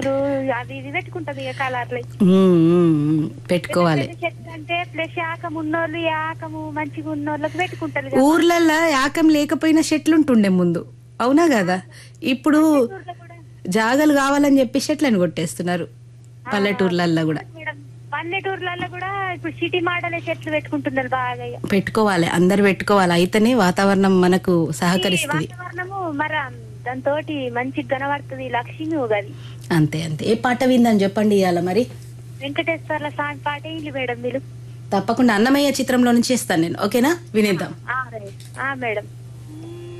చెట్లు అవి ఇవి పెట్టుకుంటది ఇక కలర్లు ఉమ్, ఉమ్, ఉమ్. పెట్టుకోవాలి చెట్లు అంటే ప్లస్ ఆకం ఉన్నోళ్ళు ఈ ఆకము మంచిగా ఉన్నోళ్ళకి పెట్టుకుంటారు కదా. ఊర్లల్లో యాకం లేకపోయిన చెట్లు ఉంటుండే ముందు అవునా కదా ఇప్పుడు ఊర్లో కూడా జాగలు కావాలని చెప్పి చెట్లను కొట్టేస్తున్నారు పల్లెటూర్లల్లో కూడా మేడం పల్లెటూర్లలో కూడా ఇప్పుడు సిటీ మోడల్ చెట్లు పెట్టుకుంటున్నారు బాగా ఇక. పెట్టుకోవాలి అందరు పెట్టుకోవాలి అయితేనే వాతావరణం మనకు ఈ సహకరిస్తుంది వాతావరణము మరి దాంతో మంచిగా కనబడుతుంది లక్ష్మి ఉగాది అంతే అంతే ఏ పాట విందని చెప్పండి ఇవాళ మరి వెంకటేశ్వర్ల స్వామి పాట ఇల్లు మేడం మీరు తప్పకుండా అన్నమయ్య చిత్రంలో నుంచి ఇస్తాను నేను ఓకేనా వినేద్దాం ఆ, రైట్. ఆ, మేడం